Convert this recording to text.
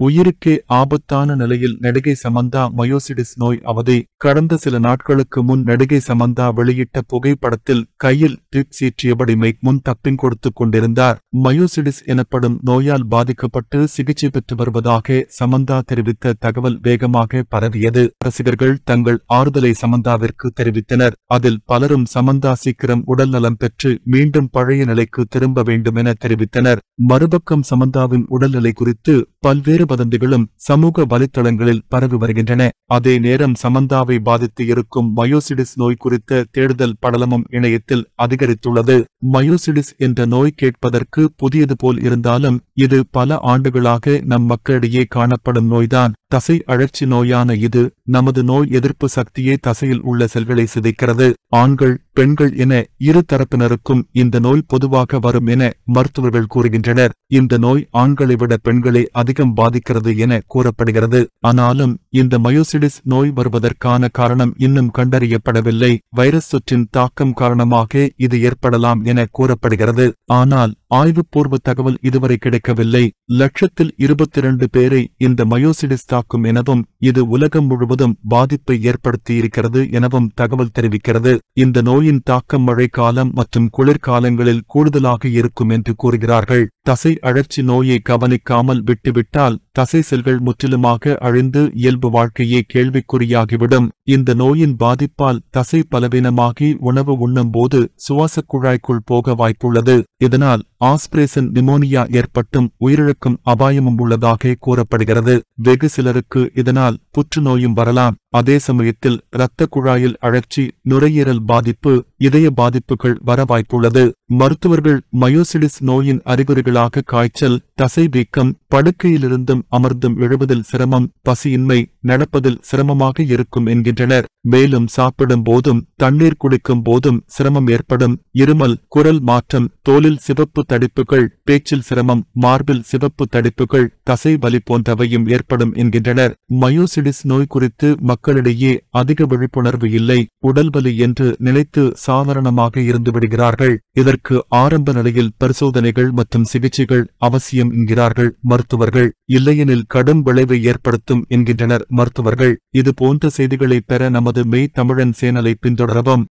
உயிருக்கே ஆபத்தான நிலையில் நடிகை சமந்தா மயோசிடிஸ் நோய் அவதி கடந்த சில நாட்களுக்கு முன் நடிகை சமந்தா வெளியிட்ட புகைப்படத்தில் கையில் டிப் சீற்றியபடி மைக் முன் தப்பிங் கொடுத்துக் கொண்டிருந்தார் மயோசிடிஸ் எனப்படும் நோயால் பாதிக்கப்பட்டு சிகிச்சை பெற்று வருவதாக சமந்தா தெரிவித்த தகவல் வேகமாக பரவியது ரசிகர்கள் தங்கள் ஆறுதலை சமந்தாவிற்கு தெரிவித்தனர் அதில் பலரும் சமந்தா சீக்கிரம் உடல் நலம் பெற்று மீண்டும் பழைய நிலைக்கு திரும்ப வேண்டும் என தெரிவித்தனர் மறுபக்கம் சமந்தாவின் உடல்நிலை குறித்து பல்வேறு வதந்திகளும் சமூக வலைத்தளங்களில் பரவி வருகின்றன அதே நேரம் சமந்தாவை பாதித்து இருக்கும் மயோசிடிஸ் நோய் குறித்த தேடுதல் படலமும் இணையத்தில் அதிகரித்துள்ளது மயோசிடிஸ் என்ற நோய் கேட்பதற்கு புதியது போல் இருந்தாலும் இது பல ஆண்டுகளாக நம் மக்களிடையே காணப்படும் நோய்தான் தசை அழற்சி நோயான இது நமது நோய் எதிர்ப்பு சக்தியே தசையில் உள்ள செல்களை சிதைக்கிறது ஆண்கள் பெண்கள் என இரு தரப்பினருக்கும் இந்த நோய் பொதுவாக வரும் என மருத்துவர்கள் கூறுகின்றனர் இந்த நோய் ஆண்களை விட பெண்களை அதிகம் பாதிக்கிறது என கூறப்படுகிறது ஆனாலும் இந்த மயோசிடிஸ் நோய் வருவதற்கான காரணம் இன்னும் கண்டறியப்படவில்லை வைரஸ் தொற்றின் தாக்கம் காரணமாக இது ஏற்படலாம் என கூறப்படுகிறது ஆனால் ஆய்வுபூர்வ தகவல் இதுவரை கிடைக்கவில்லை லட்சத்தில் இருபத்தி இரண்டு பேரை இந்த மயோசிடிஸ் தாக்கும் எனவும் இது உலகம் முழுவதும் பாதிப்பை ஏற்படுத்தியிருக்கிறது எனவும் தகவல் தெரிவிக்கிறது இந்த நோயின் தாக்கம் மழைக்காலம் மற்றும் குளிர்காலங்களில் கூடுதலாக இருக்கும் என்று கூறுகிறார்கள் தசை அழற்சி நோயை கவனிக்காமல் விட்டுவிட்டால் தசை செல்கள் முற்றிலுமாக அழிந்து இயல்பு வாழ்க்கையே கேள்விக்குறியாகிவிடும் இந்த நோயின் பாதிப்பால் தசை பலவீனமாகி உணவு உண்ணும் போது சுவாசக் குழாய்க்குள் போக வாய்ப்புள்ளது இதனால் ஆஸ்பிரேசன் நிமோனியா ஏற்பட்டும் உயிரிழக்கும் அபாயமும் உள்ளதாக கூறப்படுகிறது வெகு சிலருக்கு இதனால் புற்றுநோயும் வரலாம் அதே சமயத்தில் இரத்த குழாயில் அழற்சி நுரையீரல் பாதிப்பு இதய பாதிப்புகள் வர வாய்ப்புள்ளது மருத்துவர்கள் மயோசிடிஸ் நோயின் அறிகுறிகளாக காய்ச்சல் தசை வீக்கம் படுக்கையிலிருந்தும் அமர்ந்தும் எழுவதில் சிரமம் பசியின்மை நடப்பதில் சிரமமாக இருக்கும் என்கின்றனர் மேலும் சாப்பிடும் போதும் தண்ணீர் குடிக்கும் போதும் சிரமம் ஏற்படும் இருமல் குரல் மாற்றம் தோலில் சிவப்பு தடிப்புகள் பேச்சில் சிரமம் மார்பில் சிவப்பு தடிப்புகள் தசை வலி போன்றவையும் ஏற்படும் என்கின்றனர் மயோசிடிஸ் நோய் குறித்து மக்களிடையே அதிக விழிப்புணர்வு இல்லை உடல் வலி என்று நினைத்து சாதாரணமாக இருந்து விடுகிறார்கள் இதற்கு ஆரம்ப நிலையில் பரிசோதனைகள் மற்றும் சிகிச்சைகள் அவசியம் என்கிறார்கள் மருத்துவர்கள் இல்லையெனில் கடும் விளைவை ஏற்படுத்தும் என்கின்றனர் மருத்துவர்கள் இது போன்ற செய்திகளை பெற நமது மெய் தமிழன் சேனலை பின்தொடரவும்